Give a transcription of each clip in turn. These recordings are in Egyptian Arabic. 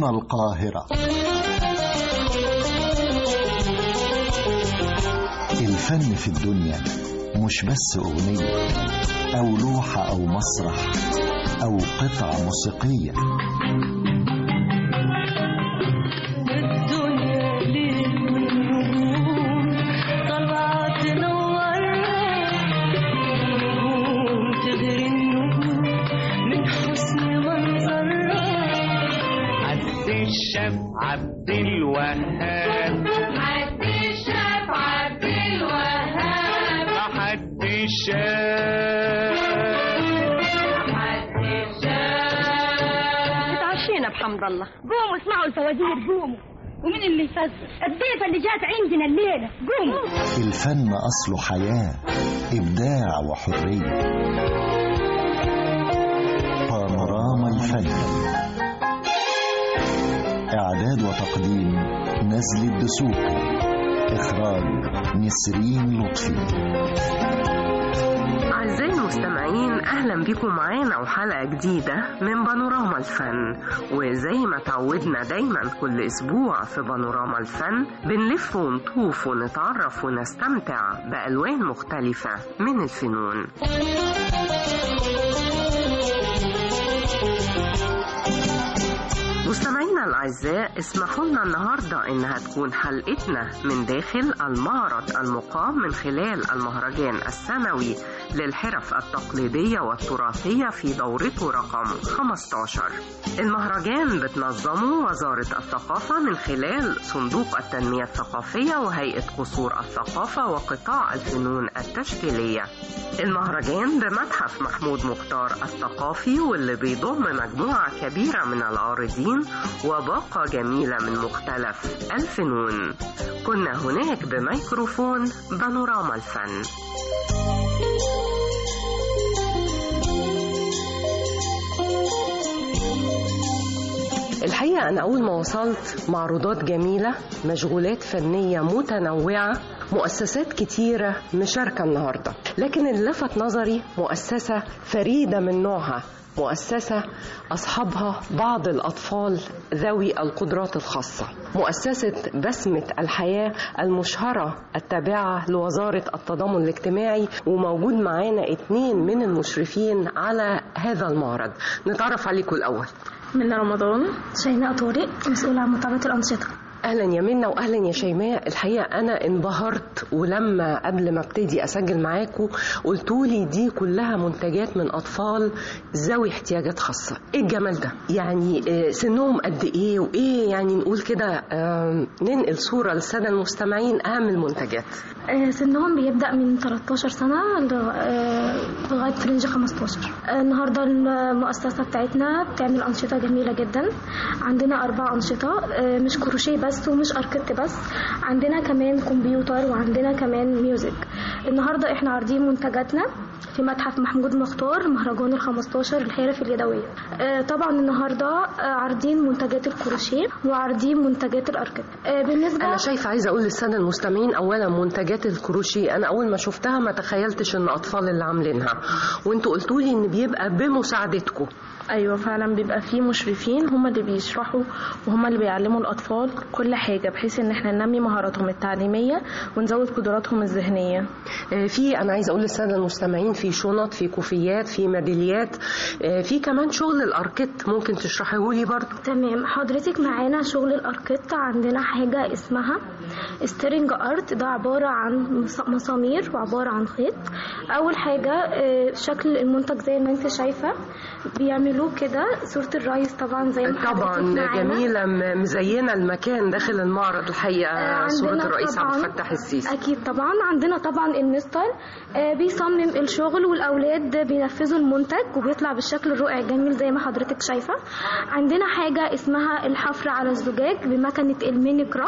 من القاهرة الفن في الدنيا مش بس أغنية أو لوحة أو مسرح أو قطعة موسيقية الدنيا ليل والنجوم طالعة تنورنا نجوم تغري النجوم من حسن منظرها عبد الشاف عبد الوهاب عبد الشاف عبد الوهاب حد الشاف عبد الشاف اتعشينا بحمد الله قوموا اسمعوا الفوازير قوموا ومين اللي يفزر الضيفة اللي جات عندنا الليلة قوموا الفن أصله حياة إبداع وحرية بانوراما الفن إعداد وتقديم نزل الدسوقي إخراج نسرين لطفي أعزائي المستمعين أهلا بكم معانا وحلقة جديدة من بانوراما الفن وزي ما تعودنا دايما كل أسبوع في بانوراما الفن بنلف ونطوف ونتعرف ونستمتع بألوان مختلفة من الفنون مستمعينا الأعزاء اسمحوا لنا النهاردة إنها تكون حلقتنا من داخل المعرض المقام من خلال المهرجان السنوي للحرف التقليدية والتراثية في دورته رقم 15 المهرجان بتنظمه وزارة الثقافة من خلال صندوق التنمية الثقافية وهيئة قصور الثقافة وقطاع الفنون التشكيلية المهرجان بمتحف محمود مختار الثقافي واللي بيضم مجموعة كبيرة من العارضين وباقة جميلة من مختلف الفنون كنا هناك بميكروفون بانوراما الفن الحقيقة أنا أول ما وصلت معروضات جميلة مشغولات فنية متنوعة مؤسسات كتيرة مشاركة النهاردة لكن اللي لفت نظري مؤسسة فريدة من نوعها مؤسسة أصحابها بعض الأطفال ذوي القدرات الخاصة مؤسسة بسمة الحياة المشهرة التابعة لوزارة التضامن الاجتماعي وموجود معانا اتنين من المشرفين على هذا المعرض نتعرف عليكم الأول من رمضان شيماء طارق مسؤولة عن متابعة الأنشطة اهلا يا منى واهلا يا شيماء الحقيقه انا انبهرت ولما قبل ما ابتدي اسجل معاكم قلتوا لي دي كلها منتجات من اطفال ذوي احتياجات خاصه ايه الجمال ده يعني آه، سنهم قد ايه وايه يعني نقول كده آه، ننقل صوره للساده المستمعين اهم المنتجات آه، سنهم بيبدأ من 13 سنة ل- آه، لغاية رينج 15 آه، النهاردة المؤسسة بتاعتنا بتعمل أنشطة جميلة جدا عندنا أربع أنشطة آه، مش كروشيه بس ومش أركت بس عندنا كمان كمبيوتر وعندنا كمان ميوزك النهاردة احنا عارضين منتجاتنا في متحف محمود مختار مهرجان ال 15 الحرف اليدوية آه، طبعا النهاردة آه، عارضين منتجات الكروشيه وعارضين منتجات الأركت آه، بالنسبة انا شايفه عايزه اقول للساده المستمعين اولا منتجات الكروشيه انا اول ما شفتها ما تخيلتش ان اطفال اللي عاملينها وانتوا قلتوا لي ان بيبقى بمساعدتكم ايوه فعلا بيبقى في مشرفين هم اللي بيشرحوا وهم اللي بيعلموا الاطفال كل حاجه بحيث ان احنا ننمي مهاراتهم التعليميه ونزود قدراتهم الذهنيه آه، في انا عايزه اقول للساده المستمعين في شنط في كوفيات في ميداليات آه، في كمان شغل الاركت ممكن تشرحيه لي برضو تمام حضرتك معانا شغل الاركيت عندنا حاجة اسمها ستيرنج ارت ده عبارة عن مس- مسامير وعبارة عن خيط اول حاجة آه، شكل المنتج زي ما انت شايفة بيعملوه كده صورة الرئيس طبعا زي ما حضرتك طبعا معانا. جميله م- مزينه المكان داخل المعرض الحقيقه آه، صوره عندنا الرئيس عبد طبعاً- الفتاح السيسي اكيد طبعا عندنا طبعا المستر آه، بيصمم الشغل والاولاد بينفذوا المنتج وبيطلع بالشكل الرائع الجميل زي ما حضرتك شايفه عندنا حاجه اسمها الحفر على الزجاج بمكنه الميني كرافت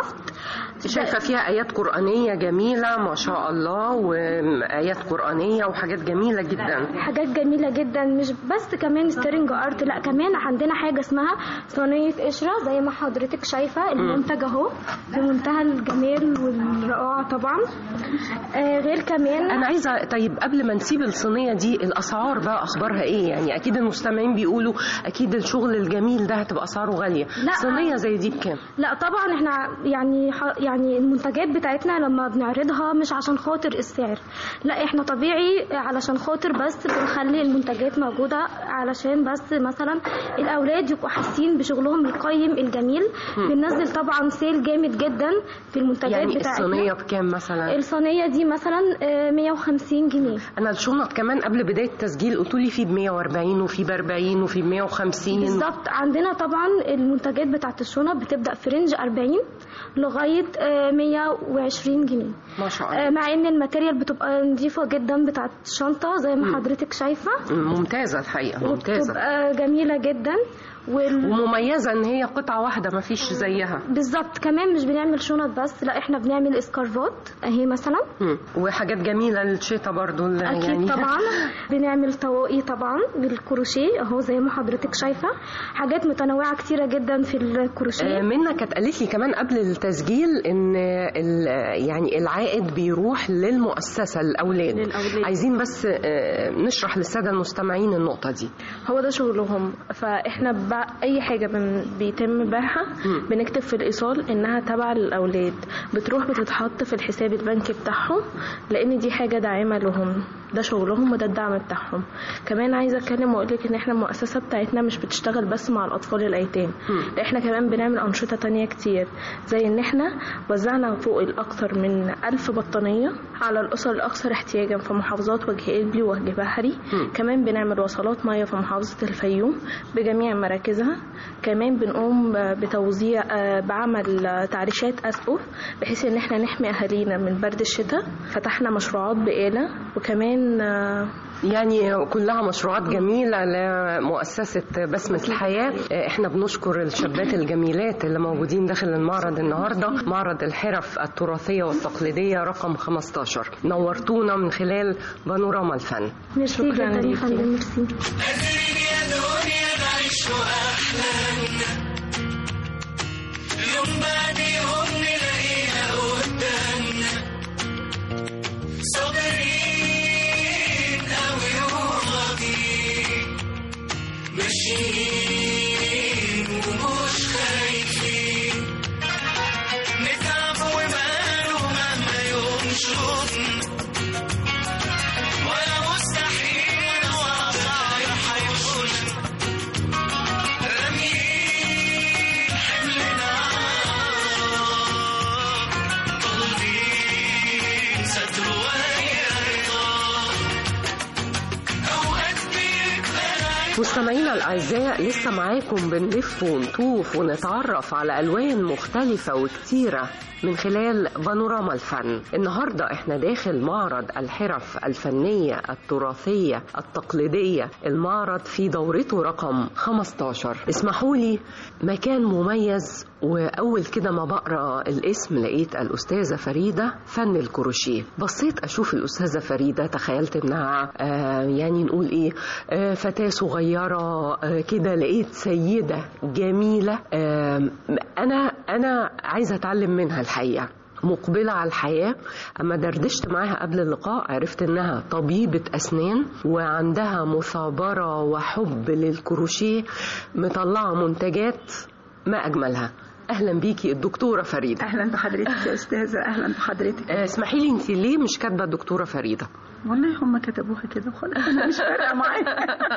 شايفة فيها آيات قرآنية جميلة ما شاء الله وآيات قرآنية وحاجات جميلة جدا حاجات جميلة جدا مش بس كمان ستيرنج ارت لا كمان عندنا حاجة اسمها صينية قشرة زي ما حضرتك شايفة المنتج اهو في منتهى الجمال والرائعة طبعا آه غير كمان أنا عايزة طيب قبل ما نسيب الصينية دي الأسعار بقى أخبارها إيه يعني أكيد المستمعين بيقولوا أكيد الشغل الجميل ده هتبقى أسعاره غالية لا. صينية زي دي بكام؟ لا طبعا احنا يعني ح- يعني المنتجات بتاعتنا لما بنعرضها مش عشان خاطر السعر لا احنا طبيعي علشان خاطر بس بنخلي المنتجات موجودة علشان بس مثلا الاولاد يبقوا حاسين بشغلهم القيم الجميل بننزل طبعا سيل جامد جدا في المنتجات يعني بتاعتنا الصينية بكام مثلا؟ الصينية دي مثلا آه، 150 جنيه أنا الشنط كمان قبل بداية التسجيل قلتوا لي في ب 140 وفي ب 40 وفي ب 150 بالظبط عندنا طبعا المنتجات بتاعت الشنط بتبدأ في رينج 40 لغاية آه، 120 جنيه ما شاء الله آه، مع ان الماتيريال بتبقى نظيفة جدا بتاعت الشنطة زي ما حضرتك شايفة ممتازة الحقيقة ممتازة وبتبقى جميلة جدا وال... ومميزة إن هي قطعة واحدة ما فيش زيها بالظبط كمان مش بنعمل شنط بس لا احنا بنعمل اسكارفات اهي مثلا مم. وحاجات جميلة للشتا برضو اللي اكيد يعني طبعا بنعمل طواقي طبعا بالكروشيه اهو زي ما حضرتك شايفه حاجات متنوعه كتيره جدا في آه، الكروشيه منى كانت قالت لي كمان قبل التسجيل ان ال- يعني العائد بيروح للمؤسسه الاولاد للأولاد. عايزين بس آه، نشرح للساده المستمعين النقطه دي هو ده شغلهم فاحنا بع... اي حاجه بن... بيتم بيعها مم. بنكتب في الايصال انها تبع للاولاد بتروح بتتحط في الحساب البنكي بتاعهم لان دي حاجه داعمه لهم ده شغلهم وده الدعم بتاعهم كمان عايزه اتكلم واقول لك ان احنا المؤسسه بتاعتنا مش بتشتغل بس مع الاطفال الايتام لا احنا كمان بنعمل انشطه تانية كتير زي ان احنا وزعنا فوق الاكثر من ألف بطانيه على الاسر الاكثر احتياجا في محافظات وجه قلبي ووجه بحري كمان بنعمل وصلات ميه في محافظه الفيوم بجميع مراكزها كمان بنقوم ب- بتوزيع آه، بعمل آه، تعريشات اسقف بحيث ان احنا نحمي اهالينا من برد الشتاء فتحنا مشروعات بقاله وكمان آه، يعني كلها مشروعات جميله لمؤسسه بسمه الحياه آه، احنا بنشكر الشابات الجميلات اللي موجودين داخل المعرض النهارده معرض الحرف التراثيه والتقليديه رقم 15 نورتونا من خلال بانوراما الفن ميرسي شكراً جدا يا ليكي. فندم ميرسي مستمعينا الأعزاء لسه معاكم بنلف ونطوف ونتعرف على ألوان مختلفة وكتيرة من خلال بانوراما الفن النهاردة احنا داخل معرض الحرف الفنية التراثية التقليدية المعرض في دورته رقم 15 اسمحوا لي مكان مميز وأول كده ما بقرأ الاسم لقيت الأستاذة فريدة فن الكروشيه بصيت أشوف الأستاذة فريدة تخيلت إنها آه يعني نقول إيه آه فتاة صغيرة آه كده لقيت سيدة جميلة آه أنا أنا عايزة أتعلم منها الحقيقة مقبلة على الحياة أما دردشت معاها قبل اللقاء عرفت إنها طبيبة أسنان وعندها مثابرة وحب للكروشيه مطلعة منتجات ما أجملها أهلا بيكي الدكتورة فريدة اهلا بحضرتك يا استاذه اهلا بحضرتك آه، اسمحي لي انت ليه مش كاتبه الدكتوره فريده والله هم كتبوها كده وخلاص انا مش فارقه معايا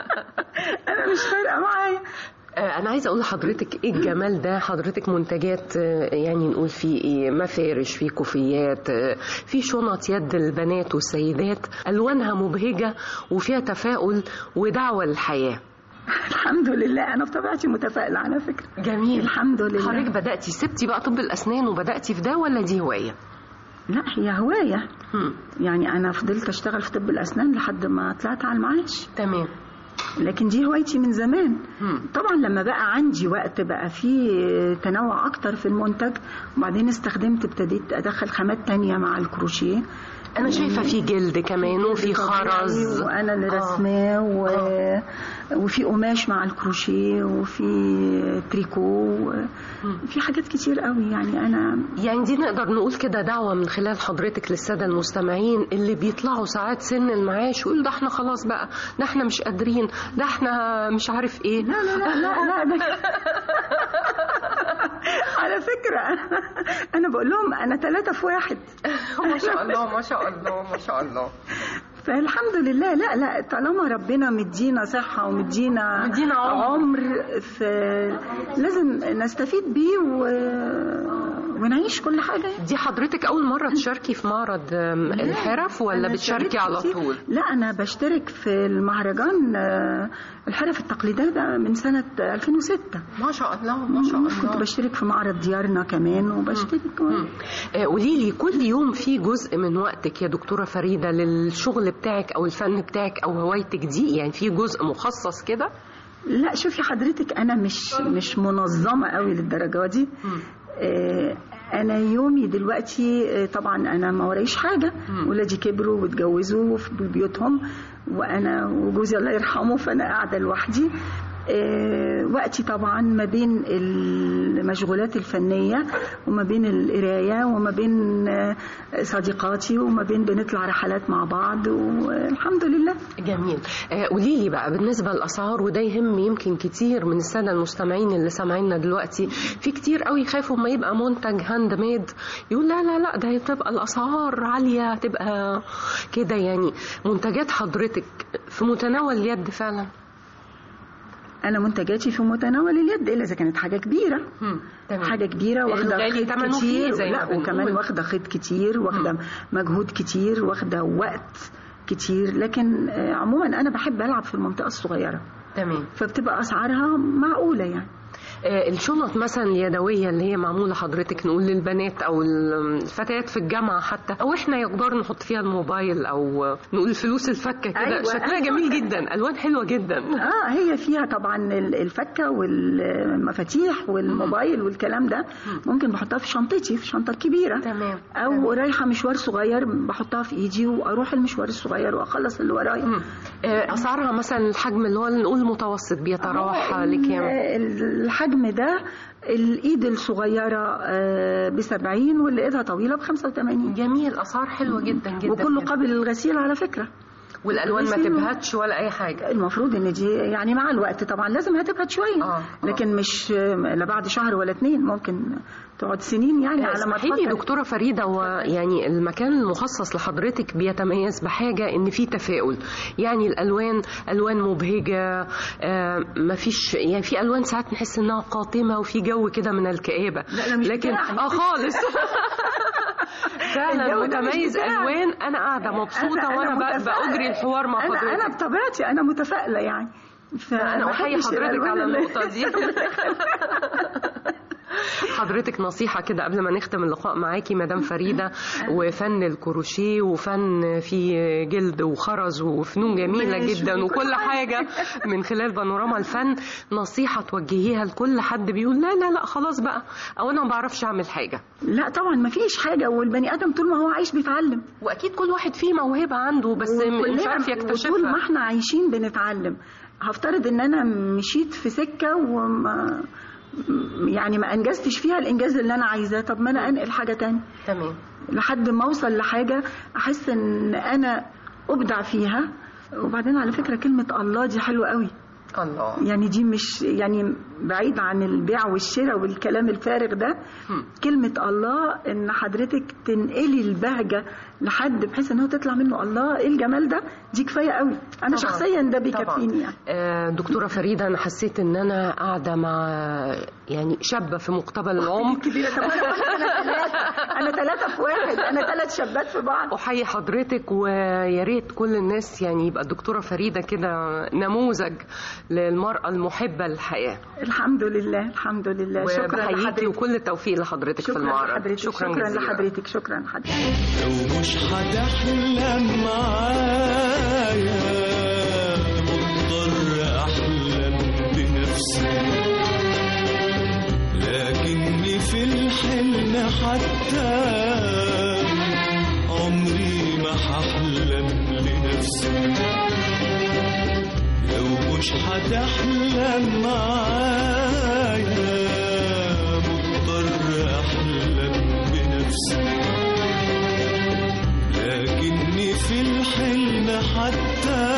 انا مش فارقه معايا آه، انا عايزه اقول لحضرتك ايه الجمال ده حضرتك منتجات آه، يعني نقول فيه ايه مفارش في كوفيات آه، في شنط يد البنات والسيدات الوانها مبهجه وفيها تفاؤل ودعوه للحياه الحمد لله انا بطبيعتي متفائله على فكره جميل الحمد لله حضرتك بداتي سبتي بقى طب الاسنان وبداتي في ده ولا دي هوايه لا هي هوايه هم. يعني انا فضلت اشتغل في طب الاسنان لحد ما طلعت على المعاش تمام لكن دي هوايتي من زمان طبعا لما بقى عندي وقت بقى في تنوع اكتر في المنتج وبعدين استخدمت ابتديت ادخل خامات تانية مع الكروشيه انا شايفه في جلد كمان وفي خرز وانا اللي رسماه و... وفي قماش مع الكروشيه وفي تريكو في حاجات كتير قوي يعني انا يعني دي نقدر نقول كده دعوة من خلال حضرتك للسادة المستمعين اللي بيطلعوا ساعات سن المعاش ويقولوا ده احنا خلاص بقى ده احنا مش قادرين ده احنا مش عارف ايه لا لا لا لا, لا ده على فكرة أنا بقول لهم أنا ثلاثة في واحد ما شاء الله ما شاء الله ما شاء الله فالحمد لله لا لا طالما ربنا مدينا صحة ومدينا مدينا عمر. عمر فلازم نستفيد بيه و... ونعيش كل حاجة يعني. دي حضرتك أول مرة تشاركي في معرض آم، الحرف ولا أنا بتشاركي اشتركت على كتير. طول؟ لا أنا بشترك في المهرجان آه، الحرف التقليدية ده من سنة 2006 ما شاء الله ما شاء كنت الله بشترك في معرض ديارنا كمان وبشترك آه، قولي لي كل يوم في جزء من وقتك يا دكتورة فريدة للشغل بتاعك أو الفن بتاعك أو هوايتك دي يعني في جزء مخصص كده؟ لا شوفي حضرتك انا مش مش منظمه قوي للدرجه دي آه، انا يومي دلوقتي آه، طبعا انا ما ورايش حاجه ولادي كبروا واتجوزوا في بيوتهم وانا وجوزي الله يرحمه فانا قاعده لوحدي آه، وقتي طبعا ما بين المشغولات الفنيه وما بين القرايه وما بين آه، صديقاتي وما بين بنطلع رحلات مع بعض والحمد لله جميل آه، قولي لي بقى بالنسبة للأسعار وده يهم يمكن كتير من السادة المستمعين اللي سامعيننا دلوقتي في كتير قوي يخافوا ما يبقى منتج هاند ميد يقول لا لا لا ده تبقى الأسعار عالية تبقى كده يعني منتجات حضرتك في متناول اليد فعلا انا منتجاتي في متناول اليد الا اذا كانت حاجه كبيره تمام. حاجه كبيره واخده الغالي خيط تمنه فيه كتير زي ما لا بنقول. وكمان واخده خيط كتير واخده مجهود كتير واخده وقت كتير لكن آه، عموما انا بحب العب في المنطقه الصغيره تمام فبتبقى اسعارها معقوله يعني آه، الشنط مثلا اليدوية اللي هي معمولة حضرتك نقول للبنات أو الفتيات في الجامعة حتى أو إحنا يقدر نحط فيها الموبايل أو نقول الفلوس الفكة كده أيوة، شكلها أيوة. جميل جدا ألوان حلوة جدا اه هي فيها طبعا ال- الفكه والمفاتيح والموبايل والكلام ده ممكن بحطها في شنطتي في شنطه كبيره تمام او رايحه مشوار صغير بحطها في ايدي واروح المشوار الصغير واخلص اللي ورايا آه، أسعارها مثلا الحجم اللي هو نقول متوسط بيتراوح لكام ال- الحجم ده الايد الصغيره ب 70 واللي ايدها طويله ب 85 جميل اسعار حلوه جدا جدا وكله جداً. قابل للغسيل على فكره والالوان ما الغسيل- تبهتش ولا اي حاجه المفروض ان دي يعني مع الوقت طبعا لازم هتبهت شويه آه، آه. لكن مش لا بعد شهر ولا اتنين ممكن تقعد سنين يعني على ما اسمحي لي تفكر دكتوره فريده ويعني المكان المخصص لحضرتك بيتميز بحاجه ان في تفاؤل يعني الالوان الوان مبهجه آه ما فيش يعني في الوان ساعات نحس انها قاتمه وفي جو كده من الكآبه لا، لا، مش لكن بتاعي. اه خالص فعلا الجو ده مش متميز بتاعي. الوان انا قاعده مبسوطه أنا- أنا وانا ب- متفائلة. باجري الحوار مع انا حضرتك انا بطبيعتي انا متفائله يعني انا فما احيي بحبش حضرتك الألوان على اللي- النقطه دي حضرتك نصيحة كده قبل ما نختم اللقاء معاكي مدام فريدة وفن الكروشيه وفن في جلد وخرز وفنون جميلة ماشي، جدا وكل وكل حاجة. حاجة من خلال بانوراما الفن نصيحة توجهيها لكل حد بيقول لا لا لا خلاص بقى او انا ما بعرفش اعمل حاجة لا طبعا ما فيش حاجه والبني ادم طول ما هو عايش بيتعلم واكيد كل واحد فيه موهبة عنده بس مش وكلنا- عارف وطول ما يكتشفها احنا عايشين بنتعلم هفترض ان انا مشيت في سكه وما يعني ما انجزتش فيها الانجاز اللي انا عايزاه طب ما انا انقل حاجه تاني تمام لحد ما اوصل لحاجه احس ان انا ابدع فيها وبعدين على فكره كلمه الله دي حلوه قوي الله يعني دي مش يعني بعيد عن البيع والشراء والكلام الفارغ ده كلمة الله ان حضرتك تنقلي البهجة لحد بحيث ان هو تطلع منه الله ايه الجمال ده دي كفاية قوي انا طبعاً. شخصيا ده طبعاً. بيكفيني يعني آه، دكتورة فريدة أنا حسيت إن أنا قاعدة مع يعني شابة في مقتبل العمر كبيرة طب انا انا ثلاثة انا ثلاثة في واحد انا ثلاث شابات في بعض أحيي حضرتك ويا ريت كل الناس يعني يبقى الدكتورة فريدة كده نموذج للمرأة المحبة للحياة الحمد لله الحمد لله شكرا وبحييكي لحضرتك وكل التوفيق لحضرتك في شكرا المعرض لحضرتك شكرا, شكرا جزيلا لحضرتك شكرا لحضرتك لو مش هتحلم معايا مضطر الحلم حتى عمري ما هحلم لنفسي لو مش هتحلم معايا مضطر احلم بنفسي لكني في الحلم حتى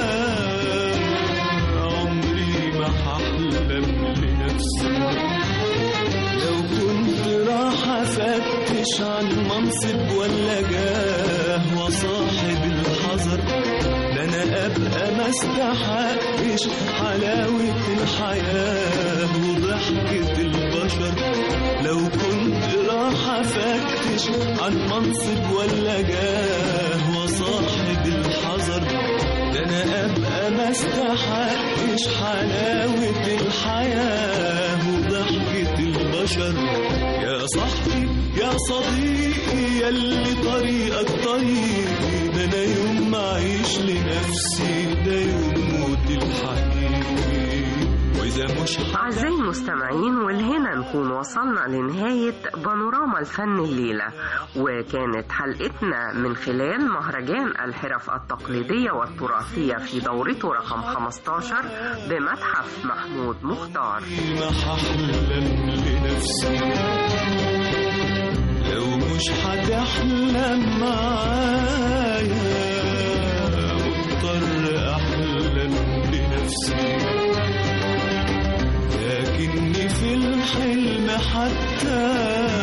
عمري ما هحلم لنفسي لو كنت راح افتش عن منصب ولا جاه وصاحب الحذر ده انا ابقى ما استحقش حلاوة الحياة وضحكة البشر لو كنت راح افتش عن منصب ولا جاه وصاحب الحذر ده انا ابقى ما استحقش حلاوة الحياة وضحكة البشر يا صاحبي يا صديقي يلي طريقك طريقي ده انا يوم ما اعيش لنفسي ده يوم موت الحقيقي واذا مش أعزائي المستمعين والهنا نكون وصلنا لنهاية بانوراما الفن الليلة وكانت حلقتنا من خلال مهرجان الحرف التقليدية والتراثية في دورته رقم 15 بمتحف محمود مختار ما هحلم لنفسي لو مش هتحلم معايا مضطر احلم بنفسي لكني في الحلم حتى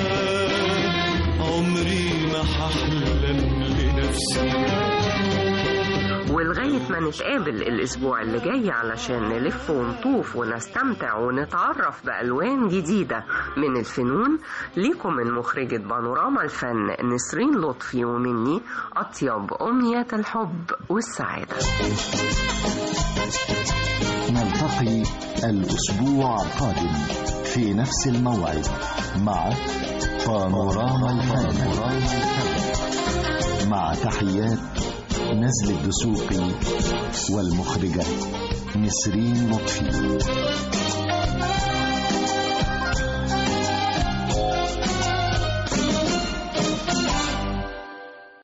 عمري ما هحلم لنفسي ولغاية ما نتقابل الأسبوع اللي جاي علشان نلف ونطوف ونستمتع ونتعرف بألوان جديدة من الفنون ليكم من مخرجة بانوراما الفن نسرين لطفي ومني أطيب أمنيات الحب والسعادة نلتقي الأسبوع القادم في نفس الموعد مع بانوراما الفن مع تحيات نزل الدسوقي والمخرجة نسرين لطفي